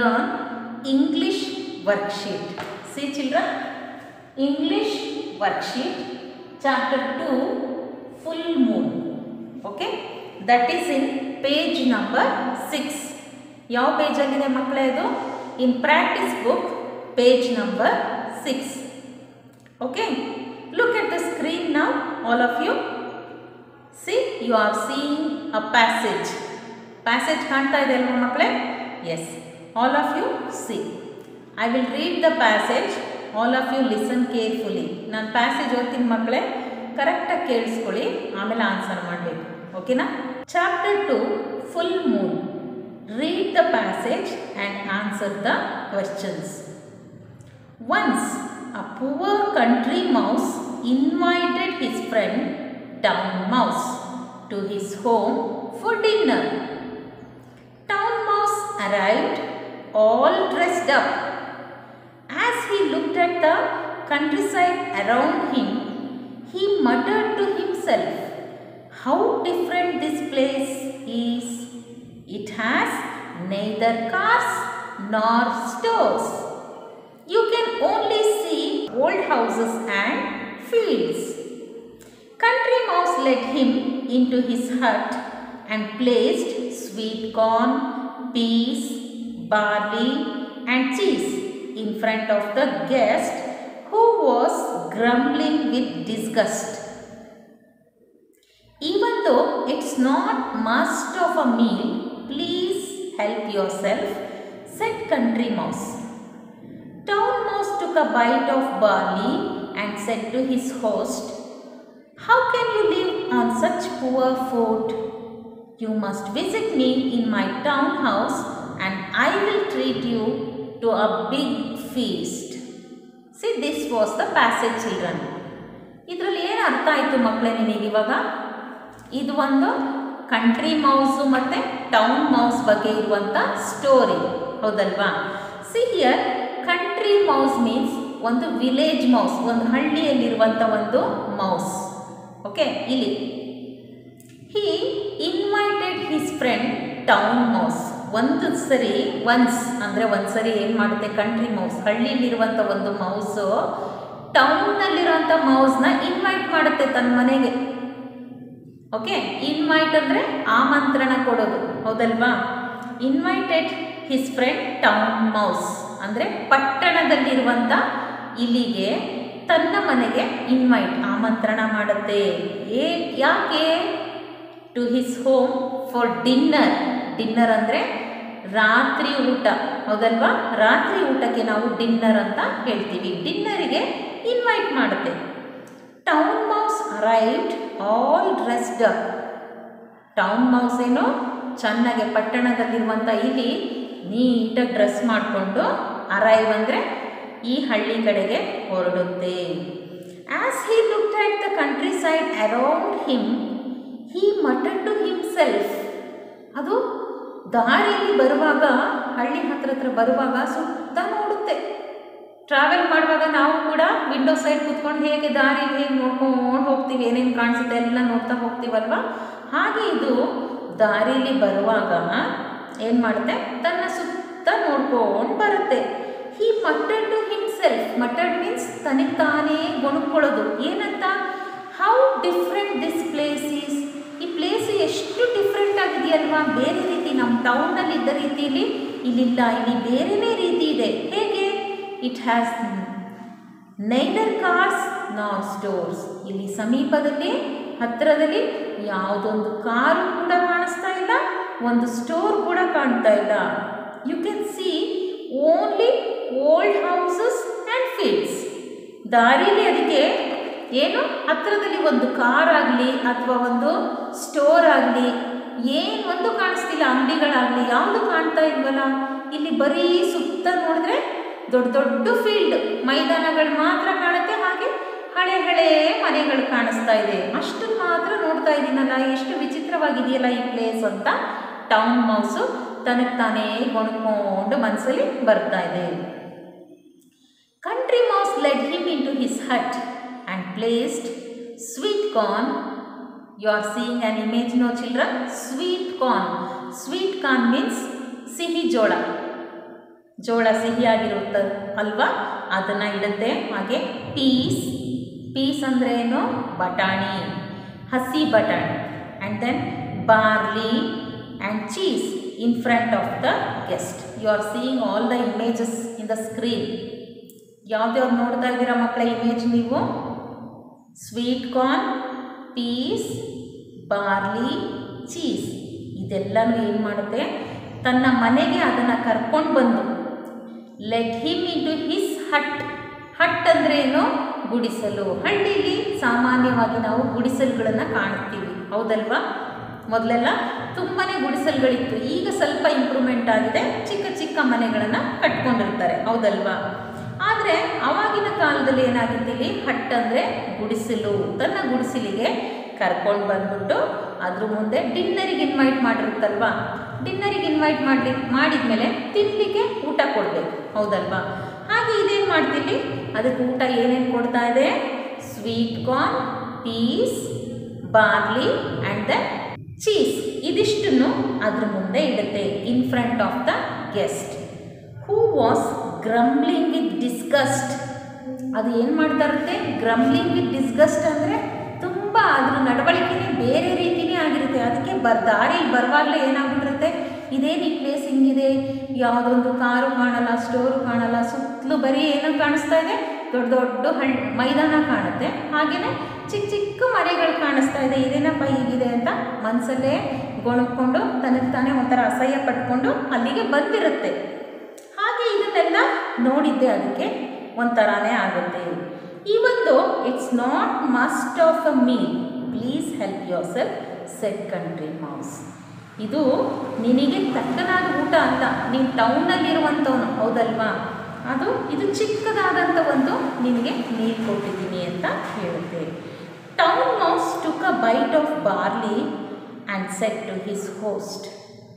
learn English worksheet. See children, English worksheet chapter 2 full moon. Okay, that is in page number 6. ಯಾವ ಪೇಜಲ್ಲಿದೆ ಮಕ್ಕಳೇ ಇದು in practice book page number six okay look at the screen ನಾವು all of you see you are seeing a passage passage ಕಾಣ್ತಾ ಇದೆ ಅಲ್ವಾ ಮಕ್ಕಳೇ yes all of you see I will read the passage all of you listen carefully ನಾನು passage ಓದ್ತೀನಿ ಮಕ್ಕಳೇ ಕರೆಕ್ಟಾಗಿ ಕೇಳಿಸ್ಕೊಳ್ಳಿ ಆಮೇಲೆ ಆನ್ಸರ್ ಮಾಡಬೇಕು ಓಕೆನಾ chapter two full moon read the passage and answer the questions Once a poor country mouse invited his friend Town Mouse to his home for dinner. Town Mouse arrived all dressed up. As he looked at the countryside around him, he muttered to himself, How different this place is! It has neither cars nor stores. You can only see old houses and fields. Country Mouse led him into his hut and placed sweet corn, peas, barley, and cheese in front of the guest who was grumbling with disgust. Even though it's not much of a meal, please help yourself, said Country Mouse. Town Mouse took a bite of barley and said to his host, How can you live on such poor food? You must visit me in my town house and I will treat you to a big feast. See, this was the passage, children. ಇದರಲ್ಲಿ ಏನು ಅರ್ಥ ಆಯಿತು ಮಕ್ಕಳೇ ನಿಮಗೆ ಇವಾಗ ಇದು ಒಂದು country mouse ಮತ್ತು ಟೌನ್ ಮೌಸ್ ಬಗ್ಗೆ ಇರುವಂಥ ಸ್ಟೋರಿ ಹೌದಲ್ವಾ see here country mouse means ಒಂದು ವಿಲೇಜ್ ಮೌಸ್ ಒಂದು ಹಳ್ಳಿಯಲ್ಲಿರುವಂಥ ಒಂದು ಮೌಸ್ ಓಕೆ ಇಲ್ಲಿ he invited his friend town mouse ಒಂದು ಸರಿ ಒನ್ಸ್ ಅಂದರೆ ಒಂದು ಸರಿ ಏನು ಮಾಡುತ್ತೆ ಕಂಟ್ರಿ ಮೌಸ್ ಹಳ್ಳಿಯಲ್ಲಿರುವಂಥ ಒಂದು ಮೌಸು ಟೌನ್ನಲ್ಲಿರುವಂಥ ಮೌಸ್ನ ಇನ್ವೈಟ್ ಮಾಡುತ್ತೆ ತನ್ನ ಮನೆಗೆ ಓಕೆ ಇನ್ವೈಟ್ ಅಂದರೆ ಆಮಂತ್ರಣ ಕೊಡೋದು ಹೌದಲ್ವಾ invited his friend town mouse ಅಂದರೆ ಪಟ್ಟಣದಲ್ಲಿರುವಂಥ ಇಲ್ಲಿಗೆ ತನ್ನ ಮನೆಗೆ ಇನ್ವೈಟ್ ಆಮಂತ್ರಣ ಮಾಡುತ್ತೆ ಏ ಯಾಕೆ to his home for dinner dinner ಅಂದರೆ ರಾತ್ರಿ ಊಟ ಹೌದಲ್ವಾ ರಾತ್ರಿ ಊಟಕ್ಕೆ ನಾವು ಡಿನ್ನರ್ ಅಂತ ಹೇಳ್ತೀವಿ ಡಿನ್ನರಿಗೆ ಇನ್ವೈಟ್ ಮಾಡುತ್ತೆ town mouse arrived all dressed up town mouse ಏನು ಚೆನ್ನಾಗಿ ಪಟ್ಟಣದಲ್ಲಿರುವಂಥ ಇಲ್ಲಿ ನೀಟಾಗಿ ಡ್ರೆಸ್ ಮಾಡಿಕೊಂಡು ಅರೈವ್ ಅಂದರೆ ಈ ಹಳ್ಳಿ ಕಡೆಗೆ ಹೊರಡುತ್ತೆ as he looked at the countryside around him he mutter to himself ಅದು ದಾರಿಯಲ್ಲಿ ಬರುವಾಗ ಹಳ್ಳಿ ಹತ್ರ ಹತ್ರ ಬರುವಾಗ ಸುತ್ತ ನೋಡುತ್ತೆ ಟ್ರಾವೆಲ್ ಮಾಡುವಾಗ ನಾವು ಕೂಡ ವಿಂಡೋ ಸೈಡ್ ಕೂತ್ಕೊಂಡು ಹೇಗೆ ದಾರಿ ಹೇಗೆ ನೋಡ್ಕೊಂಡು ಹೋಗ್ತೀವಿ ಏನೇನು ಕಾಣಿಸುತ್ತೆ ಎಲ್ಲ ನೋಡ್ತಾ ಹೋಗ್ತೀವಲ್ವ ಹಾಗೆ ಇದು ದಾರಿಯಲ್ಲಿ ಬರುವಾಗ ಏನು ಮಾಡುತ್ತೆ ತನ್ನ ಸುತ್ತ ನೋಡ್ಕೊಂಡು ಬರುತ್ತೆ he muttered to himself muttered means ತನಗೆ ತಾನೇ ಗೊಣ್ಕೊಳ್ಳೋದು ಏನಂತ how different this place is ಈ ಪ್ಲೇಸ್ ಎಷ್ಟು ಡಿಫ್ರೆಂಟ್ ಆಗಿದೆಯಲ್ವಾ ಬೇರೆ ರೀತಿ ನಮ್ಮ ಟೌನಲ್ಲಿ ಇದ್ದ ರೀತಿಯಲ್ಲಿ ಇಲ್ಲಿಲ್ಲ ಇಲ್ಲಿ ಬೇರೆನೇ ರೀತಿ ಇದೆ ಹೇಗೆ it has neither cars nor stores ಇಲ್ಲಿ ಸಮೀಪದಲ್ಲಿ ಹತ್ತಿರದಲ್ಲಿ ಯಾವುದೊಂದು ಕಾರು ಕೂಡ ಕಾಣಿಸ್ತಾ ಇಲ್ಲ ಒಂದು ಸ್ಟೋರ್ ಕೂಡ ಕಾಣ್ತಾ ಇಲ್ಲ you can see only old houses and fields ದಾರಿಲಿ ಅದಕ್ಕೆ ಏನು ಹತ್ತಿರದಲ್ಲಿ ಒಂದು ಕಾರ್ ಆಗಲಿ ಅಥವಾ ಒಂದು ಸ್ಟೋರ್ ಆಗಲಿ ಏನು ಒಂದು ಕಾಣಿಸ್ತಿಲ್ಲ ಅಂಗಡಿಗಳಾಗಲಿ ಯಾವುದು ಕಾಣ್ತಾ ಇಲ್ವಲ್ಲ ಇಲ್ಲಿ ಬರೀ ಸುತ್ತ ನೋಡಿದ್ರೆ ದೊಡ್ಡ ದೊಡ್ಡ ಫೀಲ್ಡ್ ಮೈದಾನಗಳು ಮಾತ್ರ ಕಾಣುತ್ತೆ ಹಾಗೆ ಹಳೆ ಹಳೆ ಮನೆಗಳು ಕಾಣಿಸ್ತಾ ಇದೆ ಅಷ್ಟು ಮಾತ್ರ ನೋಡ್ತಾ ಇದ್ದೀನಲ್ಲ ಎಷ್ಟು ವಿಚಿತ್ರವಾಗಿದೆಯಲ್ಲ ಈ ಪ್ಲೇಸ್ ಅಂತ ಟೌನ್ ಮೌಸು ತನಗೆ ತಾನೇ ಗೊಣ್ಕೊಂಡು ಮನಸ್ಸಲ್ಲಿ ಬರ್ತಾ ಇದೆ Country mouse led him into his hut and placed sweet corn. You are seeing an image, no children? Sweet corn. Sweet corn means sihi jola. ಜೋಳ ಸಿಹಿಯಾಗಿರುತ್ತೆ ಅಲ್ವಾ ಅದನ್ನು ಇಡುತ್ತೆ ಹಾಗೆ ಪೀಸ್ ಪೀಸ್ ಅಂದರೆ ಏನು ಬಟಾಣಿ ಹಸಿ ಬಟಾಣಿ and then barley and cheese in front of the guest you are seeing all the images in the screen ಯಾವ್ದ್ಯಾವ್ದು ನೋಡ್ತಾ ಇದ್ದೀರಾ ಮಕ್ಕಳ ಇಮೇಜ್ ನೀವು sweet corn peas barley cheese ಇದೆಲ್ಲನೂ ಏನು ಮಾಡುತ್ತೆ ತನ್ನ ಮನೆಗೆ ಅದನ್ನು ಕರ್ಕೊಂಡು ಬಂದು let him into his hut hut ಅಂದರೆ ಏನು ಗುಡಿಸಲು ಹಳ್ಳಿಲಿ ಸಾಮಾನ್ಯವಾಗಿ ನಾವು ಗುಡಿಸಲುಗಳನ್ನು ಕಾಣ್ತೀವಿ ಹೌದಲ್ವಾ ಮೊದಲೆಲ್ಲ ತುಂಬಾ ಗುಡಿಸಲುಗಳಿತ್ತು ಈಗ ಸ್ವಲ್ಪ ಇಂಪ್ರೂವ್ಮೆಂಟ್ ಆಗಿದೆ ಚಿಕ್ಕ ಚಿಕ್ಕ ಮನೆಗಳನ್ನು ಕಟ್ಕೊಂಡಿರ್ತಾರೆ ಹೌದಲ್ವಾ ಆದರೆ ಆವಾಗಿನ ಕಾಲದಲ್ಲಿ ಏನಾಗಿತ್ತು ಇಲ್ಲಿ ಹಟ್ ಅಂದರೆ ಗುಡಿಸಲು ತನ್ನ ಗುಡಿಸಲಿಗೆ ಕರ್ಕೊಂಡು ಬಂದ್ಬಿಟ್ಟು ಅದ್ರ ಮುಂದೆ ಡಿನ್ನರಿಗೆ ಇನ್ವೈಟ್ ಮಾಡಿರುತ್ತಲ್ವಾ ಡಿನ್ನರಿಗೆ ಇನ್ವೈಟ್ ಮಾಡಲಿ ಮಾಡಿದ್ಮೇಲೆ ತಿನ್ನಲಿಕ್ಕೆ ಊಟ ಕೊಡಬೇಕು ಹೌದಲ್ವಾ ಹಾಗೆ ಇದೇನು ಮಾಡ್ತೀವಿ ಅದಕ್ಕೆ ಊಟ ಏನೇನು ಕೊಡ್ತಾ ಇದೆ sweet corn peas barley and the cheese ಇದಿಷ್ಟನ್ನು ಅದ್ರ ಮುಂದೆ ಇಡುತ್ತೆ in front of the guest who was grumbling with disgust ಅದು ಏನು ಮಾಡ್ತಾ ಇರುತ್ತೆ ಗ್ರಂಬ್ಲಿಂಗ್ ವಿತ್ ಡಿಸ್ಗಸ್ಟ್ ಅಂದರೆ ತುಂಬ ಅದ್ರ ನಡವಳಿಕೆನೇ ಬೇರೆ ರೀತಿನೇ ಆಗಿರುತ್ತೆ ಅದಕ್ಕೆ ಬರ್ ದಾರಿಲಿ ಬರುವಾಗಲೇ ಏನಾಗ್ಬಿಟ್ಟಿರುತ್ತೆ ಇದೇನು ಈ ಪ್ಲೇಸ್ ಹಿಂಗಿದೆ ಯಾವುದೊಂದು ಕಾರು ಕಾಣಲ್ಲ ಸ್ಟೋರು ಕಾಣಲ್ಲ ಸುತ್ತಲೂ ಬರೀ ಏನೋ ಕಾಣಿಸ್ತಾ ಇದೆ ದೊಡ್ಡ ದೊಡ್ಡ ಹಳ್ ಮೈದಾನ ಕಾಣುತ್ತೆ ಹಾಗೆಯೇ ಚಿಕ್ಕ ಚಿಕ್ಕ ಮನೆಗಳು ಕಾಣಿಸ್ತಾ ಇದೆ ಇದೇನಪ್ಪ ಹೀಗಿದೆ ಅಂತ ಮನಸ್ಸಲ್ಲೇ ಗೊಣಕೊಂಡು ತನಗೆ ತಾನೇ ಒಂಥರ ಅಸಹ್ಯ ಪಟ್ಕೊಂಡು ಅಲ್ಲಿಗೆ ಬಂದಿರುತ್ತೆ ಹಾಗೆ ಇದನ್ನೆಲ್ಲ ನೋಡಿದ್ದೆ ಅದಕ್ಕೆ ಒಂಥರನೇ ಆಗುತ್ತೆ ಈ ಒಂದು it's not must of a meal please help yourself said country mouse ಇದು ನಿನಗೆ ತಕ್ಕನಾದ ಊಟ ಅಲ್ಲ ನೀನು ಟೌನಲ್ಲಿರುವಂಥವನು ಹೌದಲ್ವಾ ಅದು ಇದು ಚಿಕ್ಕದಾದಂಥ ಒಂದು ನಿನಗೆ ನೀರು ಕೊಟ್ಟಿದ್ದೀನಿ ಅಂತ ಹೇಳುತ್ತೆ town mouse took a bite of barley and said to his host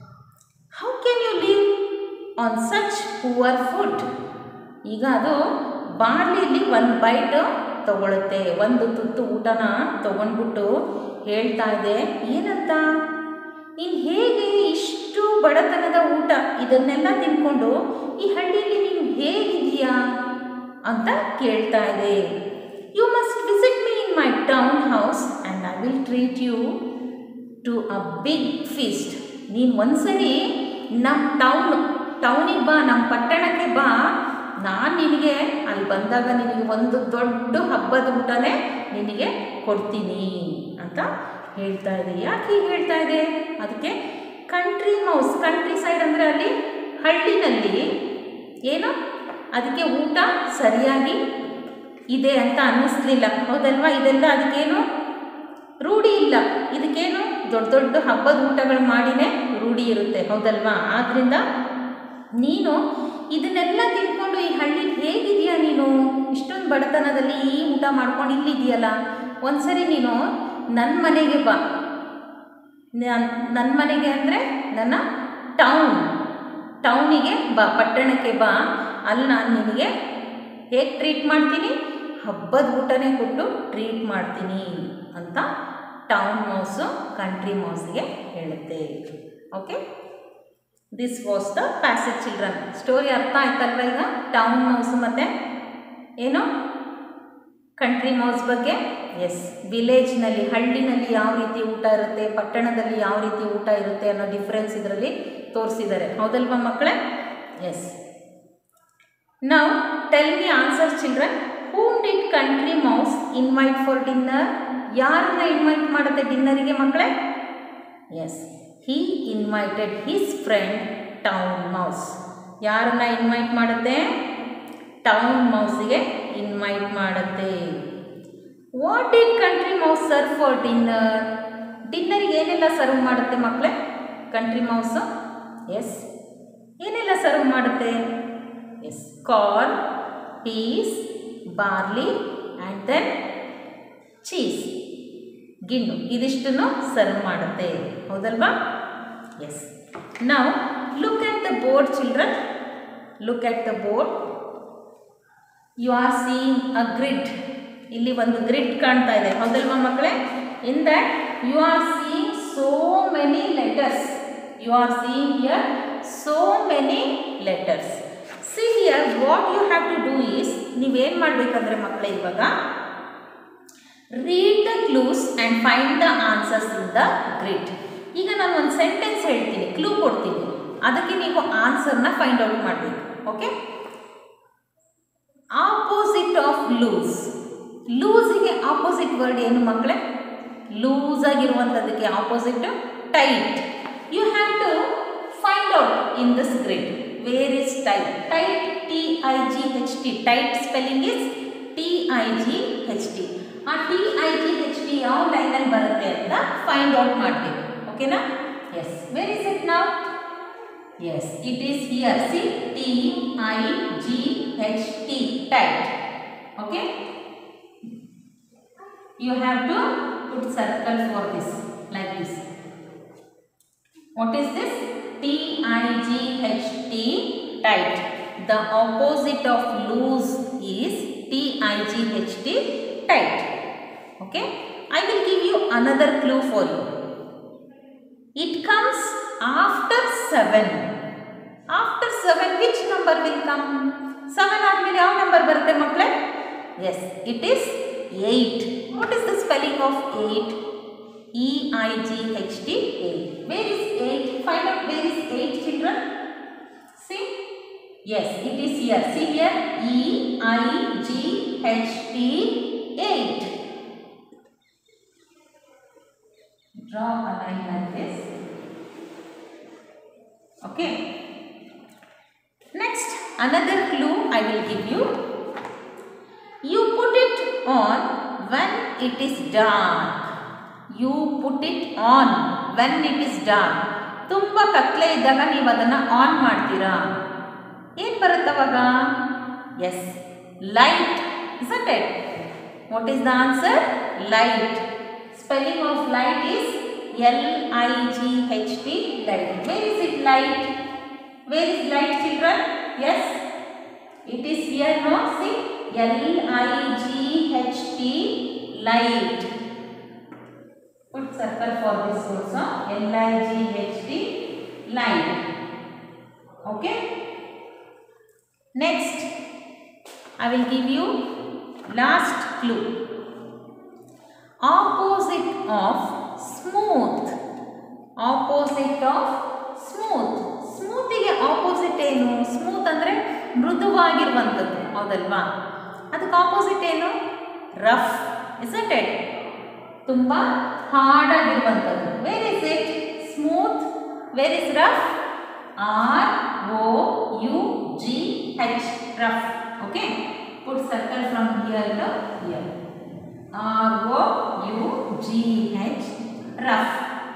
how can you live on such poor food ಈಗ ಅದು ಬಾರ್ಲಿಲಿ ಒಂದು ಬೈಟ್ ತಗೊಳುತ್ತೆ ಒಂದು ತುತ್ತು ಊಟನ ತಗೊಂಡ್ಬಿಟ್ಟು ಹೇಳ್ತಾ ಇದೆ ಏನಂತ ನೀನು ಹೇಗೆ ಇಷ್ಟು ಬಡತನದ ಊಟ ಇದನ್ನೆಲ್ಲ ತಿನ್ಕೊಂಡು ಈ ಹಳ್ಳಿಯಲ್ಲಿ ನೀನು ಹೇಗಿದೆಯಾ ಅಂತ ಕೇಳ್ತಾ ಇದೆ you must visit me in my town house and I will treat you to a big feast ನೀನು ಒಂದ್ಸರಿ ನಮ್ಮ ಟೌನ್ ಟೌನಿಗೆ ಬಾ ನಮ್ಮ ಪಟ್ಟಣಕ್ಕೆ ಬಾ ನಾನು ನಿನಗೆ ಅಲ್ಲಿ ಬಂದಾಗ ನಿನಗೆ ಒಂದು ದೊಡ್ಡ ಹಬ್ಬದ ಊಟನೇ ನಿನಗೆ ಕೊಡ್ತೀನಿ ಅಂತ ಹೇಳ್ತಾ ಇದೆ ಯಾಕೆ ಹೀಗೆ ಹೇಳ್ತಾ ಇದೆ ಅದಕ್ಕೆ ಕಂಟ್ರಿ ಮೌಸ್ ಕಂಟ್ರಿ ಸೈಡ್ ಅಂದರೆ ಅಲ್ಲಿ ಹಳ್ಳಿನಲ್ಲಿ ಏನು ಅದಕ್ಕೆ ಊಟ ಸರಿಯಾಗಿ ಇದೆ ಅಂತ ಅನ್ನಿಸ್ಲಿಲ್ಲ ಹೌದಲ್ವಾ ಇದೆಲ್ಲ ಅದಕ್ಕೇನು ರೂಢಿ ಇಲ್ಲ ಇದಕ್ಕೇನು ದೊಡ್ಡ ದೊಡ್ಡ ಹಬ್ಬದ ಊಟಗಳು ಮಾಡಿನೇ ರೂಢಿ ಇರುತ್ತೆ ಹೌದಲ್ವಾ ಆದ್ದರಿಂದ ನೀನು ಇದನ್ನೆಲ್ಲ ತಿಳ್ಕೊಂಡು ಈ ಹಳ್ಳಿಲಿ ಹೇಗಿದೆಯಾ ನೀನು ಇಷ್ಟೊಂದು ಬಡತನದಲ್ಲಿ ಈ ಊಟ ಮಾಡ್ಕೊಂಡು ಇಲ್ಲಿದೆಯಲ್ಲ ಒಂದ್ಸರಿ ನೀನು ನನ್ನ ಮನೆಗೆ ಬಾ ನನ್ನ ಮನೆಗೆ ಅಂದರೆ ನನ್ನ ಟೌನ್ ಟೌನಿಗೆ ಬಾ ಪಟ್ಟಣಕ್ಕೆ ಬಾ ಅಲ್ಲಿ ನಾನು ನಿನಗೆ ಹೇಗೆ ಟ್ರೀಟ್ ಮಾಡ್ತೀನಿ ಹಬ್ಬದ ಊಟನೇ ಕೊಟ್ಟು ಟ್ರೀಟ್ ಮಾಡ್ತೀನಿ ಅಂತ ಟೌನ್ ಮೌಸು ಕಂಟ್ರಿ ಮೌಸಿಗೆ ಹೇಳುತ್ತೆ okay this was the passage children story ಅರ್ಥ ಆಯ್ತಲ್ವ ಈಗ ಟೌನ್ ಮೌಸ್ ಮತ್ತು ಏನು ಕಂಟ್ರಿ ಮೌಸ್ ಬಗ್ಗೆ ಎಸ್ ವಿಲೇಜ್ನಲ್ಲಿ ಹಳ್ಳಿನಲ್ಲಿ ಯಾವ ರೀತಿ ಊಟ ಇರುತ್ತೆ ಪಟ್ಟಣದಲ್ಲಿ ಯಾವ ರೀತಿ ಊಟ ಇರುತ್ತೆ ಅನ್ನೋ ಡಿಫ್ರೆನ್ಸ್ ಇದರಲ್ಲಿ ತೋರಿಸಿದ್ದಾರೆ ಹೌದಲ್ವಾ ಮಕ್ಕಳೇ ಎಸ್ ನಾವು tell me answer children whom did country mouse invite for dinner ಯಾರನ್ನ ಇನ್ವೈಟ್ ಮಾಡುತ್ತೆ ಡಿನ್ನರಿಗೆ ಮಕ್ಕಳೇ yes he invited his friend town mouse ಯಾರನ್ನ ಇನ್ವೈಟ್ ಮಾಡುತ್ತೆ ಟೌನ್ ಮೌಸಿಗೆ ಇನ್ವೈಟ್ ಮಾಡುತ್ತೆ what did country mouse serve for dinner ಡಿನ್ನರಿಗೆ ಏನೆಲ್ಲ ಸರ್ವ್ ಮಾಡುತ್ತೆ ಮಕ್ಕಳೇ ಕಂಟ್ರಿ ಮೌಸು ಎಸ್ ಏನೆಲ್ಲ ಸರ್ವ್ ಮಾಡುತ್ತೆ yes corn peas barley and then cheese ಗಿಣ್ಣು ಇದಿಷ್ಟನ್ನು ಸರ್ವ್ ಮಾಡುತ್ತೆ ಹೌದಲ್ವಾ ಎಸ್ ನಾವು look at the board children look at the board you are seeing a grid ಇಲ್ಲಿ ಒಂದು ಗ್ರಿಡ್ ಕಾಣ್ತಾ ಇದೆ ಹೌದಲ್ವಾ ಮಕ್ಕಳೇ in that you are seeing so many letters you are seeing here so many letters here what you have to do is ನೀವೇನು ಮಾಡಬೇಕಂದ್ರೆ ಮಕ್ಕಳೇ ಇವಾಗ read the clues and find the answers in the grid ಈಗ ನಾನು ಒಂದು sentence ಹೇಳ್ತೀನಿ clue ಕೊಡ್ತೀನಿ ಅದಕ್ಕೆ ನೀವು ಆನ್ಸರ್ನ ಫೈಂಡ್ ಔಟ್ ಮಾಡಬೇಕು okay opposite of loose ಲೂಸಿಗೆ opposite word ಏನು ಮಕ್ಕಳೇ ಲೂಸ್ ಆಗಿರುವಂಥದ್ದಕ್ಕೆ opposite tight you have to find out in this grid where is tight tight T I G H T tight spelling is T I G H T ಆ T I G H T ಯಾವ ಲೈನಲ್ಲಿ ಬರುತ್ತೆ ಅಂತ find out ಮಾಡಬೇಕು ಓಕೆನಾ yes where is it ನಾವು Yes, it is here. See, T I G H T, tight. Okay? You have to put circle for this, like this. What is this? T I G H T, tight. The opposite of loose is T I G H T, tight. Okay? I will give you another clue for you. It comes after 7. After 7, which number will come? 7 ಆದಮೇಲೆ ಯಾವ number ಬರುತ್ತೆ ಮಕ್ಕಳೇ yes it is eight what is the spelling of eight E I G H T eight where is eight find out where is eight children see yes it is here see here E I G H T eight draw a line like this. Okay. Next, another clue I will give you. You put it on when it is dark. You put it on when it is dark. ತುಂಬ ಕತ್ಲೆ ಇದ್ದಾಗ ನೀವು ಅದನ್ನು on ಮಾಡ್ತೀರಾ ಏನು ಬರುತ್ತವಾಗ yes light isn't it what is the answer light spelling of light is L I G H T light. Where is it light? Where is light children? Yes, it is here no see L I G H T light. Put circle for this also L I G H T light. Okay. Next, I will give you last clue. opposite of smooth opposite of smooth ಸ್ಮೂತಿಗೆ opposite ಏನು smooth ಅಂದರೆ ಮೃದುವಾಗಿರುವಂಥದ್ದು ಹೌದಲ್ವಾ ಅದಕ್ಕೆ opposite ಏನು rough isn't it ತುಂಬ ಹಾರ್ಡಾಗಿರುವಂಥದ್ದು where is it smooth where is rough R O U G H rough okay put circle from here to here R O U G H rough.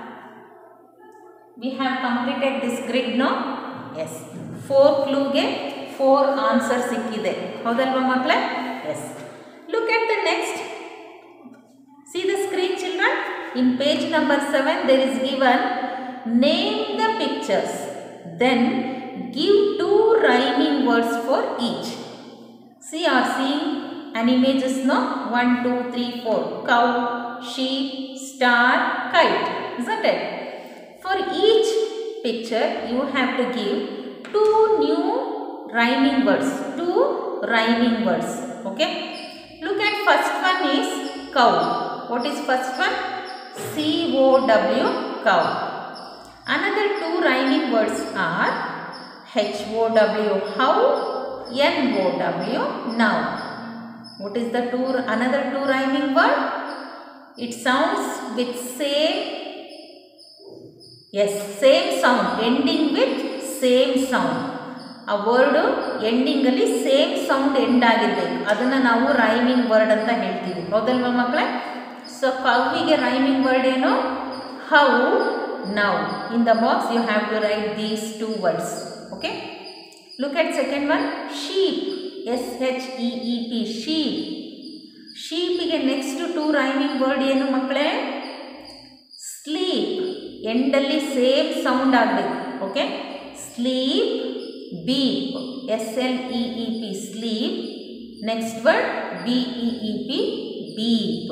We have completed this grid no? Yes. Four clue ಗೆ four answer ಸಿಕ್ಕಿದೆ ಹೌದಲ್ವಾ ಮಕ್ಕಳೇ yes look at the next see the screen children in page number seven there is given name the pictures then give two rhyming words for each see are seeing an images no 1 2 3 4 cow sheep star kite isn't it for each picture you have to give two new rhyming words two rhyming words okay look at first one is cow what is first one c o w cow another two rhyming words are h o w how n o w now what is the two another two rhyming word it sounds with same yes same sound ending with same sound ಆ word ಎಂಡಿಂಗಲ್ಲಿ same sound end ಆಗಿರ್ಬೇಕು ಅದನ್ನು ನಾವು rhyming word ಅಂತ ಹೇಳ್ತೀವಿ ಹೌದಲ್ವಾ ಮಕ್ಕಳೇ so ಕವಿಗೆ ರೈಮಿಂಗ್ ವರ್ಡ್ ಏನು how now in the box you have to write these two words okay look at second one sheep S H E E P sheep ಶೀಪಿಗೆ ನೆಕ್ಸ್ಟ್ ಟೂ ರೈಮಿಂಗ್ ವರ್ಡ್ ಏನು ಮಕ್ಕಳೇ sleep ಎಂಡಲ್ಲಿ same sound ಆಗಬೇಕು okay sleep beep S L E E P sleep next word B E E P beep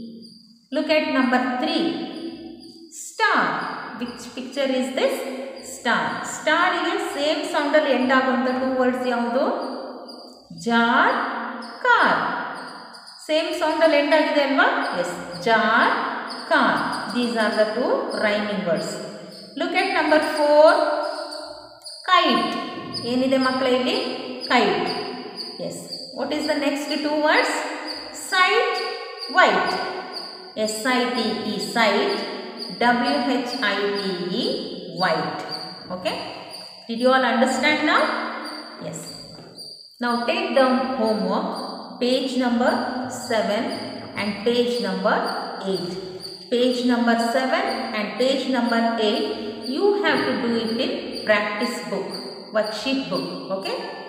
look at number three star which picture is this star ಸ್ಟಾರಿಗೆ same ಸೌಂಡಲ್ಲಿ end ಆಗುವಂಥ two words ಯಾವುದು jar car same ಸೌಂಡಲ್ಲಿ end ಆಗಿದೆ ಅಲ್ವಾ yes jar car these are the two rhyming words look at number four kite ಏನಿದೆ ಮಕ್ಕಳ ಇಲ್ಲಿ kite yes what is the next two words site white S I T E site W H I T E white okay did you all understand now yes Now take down homework page number 7 and page number 8. Page number 7 and page number 8 you have to do it in practice book, worksheet book. Okay.